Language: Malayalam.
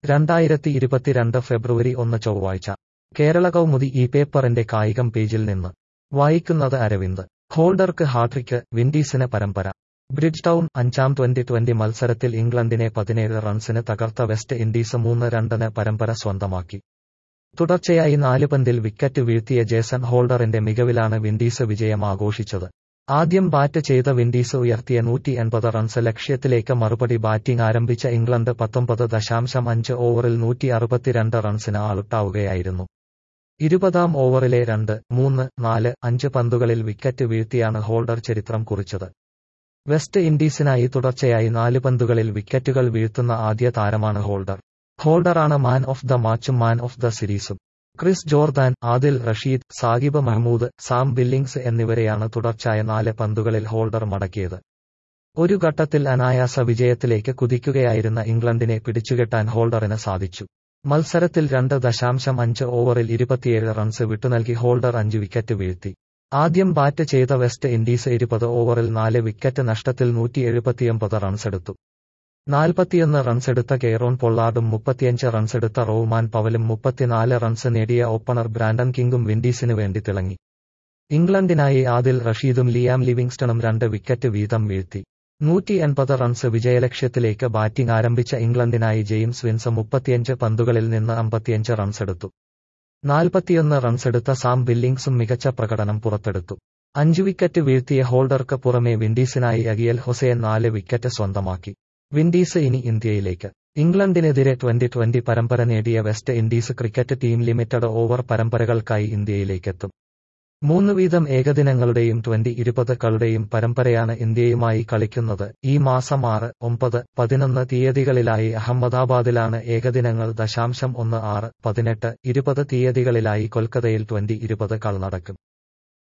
രണ്ടായിരത്തി ഇരുപത്തിരണ്ട് ഫെബ്രുവരി ഒന്ന് ചൊവ്വാഴ്ച കേരള കൗമുദി ഈ പേപ്പറിന്റെ കായികം പേജിൽ നിന്ന് വായിക്കുന്നത് അരവിന്ദ് ഹോൾഡർക്ക് ഹാട്രിക്ക് വിൻഡീസിന് പരമ്പര ബ്രിഡ്ജ് ടൗൺ അഞ്ചാം ട്വന്റി ട്വന്റി മത്സരത്തിൽ ഇംഗ്ലണ്ടിനെ പതിനേഴ് റൺസിന് തകർത്ത വെസ്റ്റ് ഇൻഡീസ് മൂന്ന് രണ്ടിന് പരമ്പര സ്വന്തമാക്കി തുടർച്ചയായി നാല് പന്തിൽ വിക്കറ്റ് വീഴ്ത്തിയ ജേസൺ ഹോൾഡറിന്റെ മികവിലാണ് വിൻഡീസ് വിജയം ആഘോഷിച്ചത് ആദ്യം ബാറ്റ് ചെയ്ത വിൻഡീസ് ഉയർത്തിയ നൂറ്റി എൺപത് റൺസ് ലക്ഷ്യത്തിലേക്ക് മറുപടി ബാറ്റിംഗ് ആരംഭിച്ച ഇംഗ്ലണ്ട് പത്തൊമ്പത് ദശാംശം അഞ്ച് ഓവറിൽ നൂറ്റി അറുപത്തിരണ്ട് റൺസിന് ആളുട്ടാവുകയായിരുന്നു ഇരുപതാം ഓവറിലെ രണ്ട് മൂന്ന് നാല് അഞ്ച് പന്തുകളിൽ വിക്കറ്റ് വീഴ്ത്തിയാണ് ഹോൾഡർ ചരിത്രം കുറിച്ചത് വെസ്റ്റ് ഇൻഡീസിനായി തുടർച്ചയായി നാല് പന്തുകളിൽ വിക്കറ്റുകൾ വീഴ്ത്തുന്ന ആദ്യ താരമാണ് ഹോൾഡർ ഹോൾഡറാണ് മാൻ ഓഫ് ദ മാച്ചും മാൻ ഓഫ് ദ സീരീസും Chris Jordan Adil Rashid Saqib Mahmood Sam Billings എന്നിവരെയാണ് തുടർച്ചയായ നാല് പന്തുകളിൽ ഹോൾഡർ മടക്കിയത് ഒരു ഘട്ടത്തിൽ അനായാസ വിജയത്തിലേക്ക് കുതിക്കുകയായിരുന്ന ഇംഗ്ലണ്ടിനെ പിടിച്ചുകെട്ടാൻ ഹോൾഡറിന് സാധിച്ചു മത്സരത്തിൽ രണ്ട് ദശാംശം അഞ്ച് ഓവറിൽ ഇരുപത്തിയേഴ് റൺസ് വിട്ടുനൽകി ഹോൾഡർ അഞ്ച് വിക്കറ്റ് വീഴ്ത്തി ആദ്യം ബാറ്റ് ചെയ്ത വെസ്റ്റ് ഇൻഡീസ് ഇരുപത് ഓവറിൽ നാല് വിക്കറ്റ് നഷ്ടത്തിൽ നൂറ്റി എഴുപത്തിയൊമ്പത് റൺസെടുത്തു നാൽപ്പത്തിയൊന്ന് റൺസെടുത്ത കെയ്റോൺ പൊള്ളാർഡും മുപ്പത്തിയഞ്ച് റൺസെടുത്ത റോമാൻ പവലും മുപ്പത്തിനാല് റൺസ് നേടിയ ഓപ്പണർ ബ്രാൻഡൻ കിങ്ങും വിൻഡീസിനു വേണ്ടി തിളങ്ങി ഇംഗ്ലണ്ടിനായി ആദിൽ റഷീദും ലിയാം ലിവിങ്സ്റ്റണും രണ്ട് വിക്കറ്റ് വീതം വീഴ്ത്തി നൂറ്റി എൺപത് റൺസ് വിജയലക്ഷ്യത്തിലേക്ക് ബാറ്റിംഗ് ആരംഭിച്ച ഇംഗ്ലണ്ടിനായി ജെയിംസ് വിൻസ് മുപ്പത്തിയഞ്ച് പന്തുകളിൽ നിന്ന് അമ്പത്തിയഞ്ച് റൺസെടുത്തു നാൽപ്പത്തിയൊന്ന് റൺസെടുത്ത സാം ബില്ലിങ്സും മികച്ച പ്രകടനം പുറത്തെടുത്തു അഞ്ച് വിക്കറ്റ് വീഴ്ത്തിയ ഹോൾഡർക്ക് പുറമെ വിൻഡീസിനായി അഗിയൽ ഹുസൈൻ നാല് വിക്കറ്റ് സ്വന്തമാക്കി വിൻഡീസ് ഇനി ഇന്ത്യയിലേക്ക് ഇംഗ്ലണ്ടിനെതിരെ ട്വന്റി ട്വന്റി പരമ്പര നേടിയ West Indies cricket team limited over പരമ്പരകൾക്കായി ഇന്ത്യയിലേക്കെത്തും മൂന്ന് വീതം ഏകദിനങ്ങളുടെയും ട്വന്റി ഇരുപത് കളുടെയും പരമ്പരയാണ് ഇന്ത്യയുമായി കളിക്കുന്നത് ഈ മാസം ആറ് ഒമ്പത് പതിനൊന്ന് തീയതികളിലായി അഹമ്മദാബാദിലാണ് ഏകദിനങ്ങൾ ദശാംശം ഒന്ന് ആറ് പതിനെട്ട് ഇരുപത് തീയതികളിലായി കൊൽക്കത്തയിൽ ട്വന്റി ഇരുപത് കൾ നടക്കും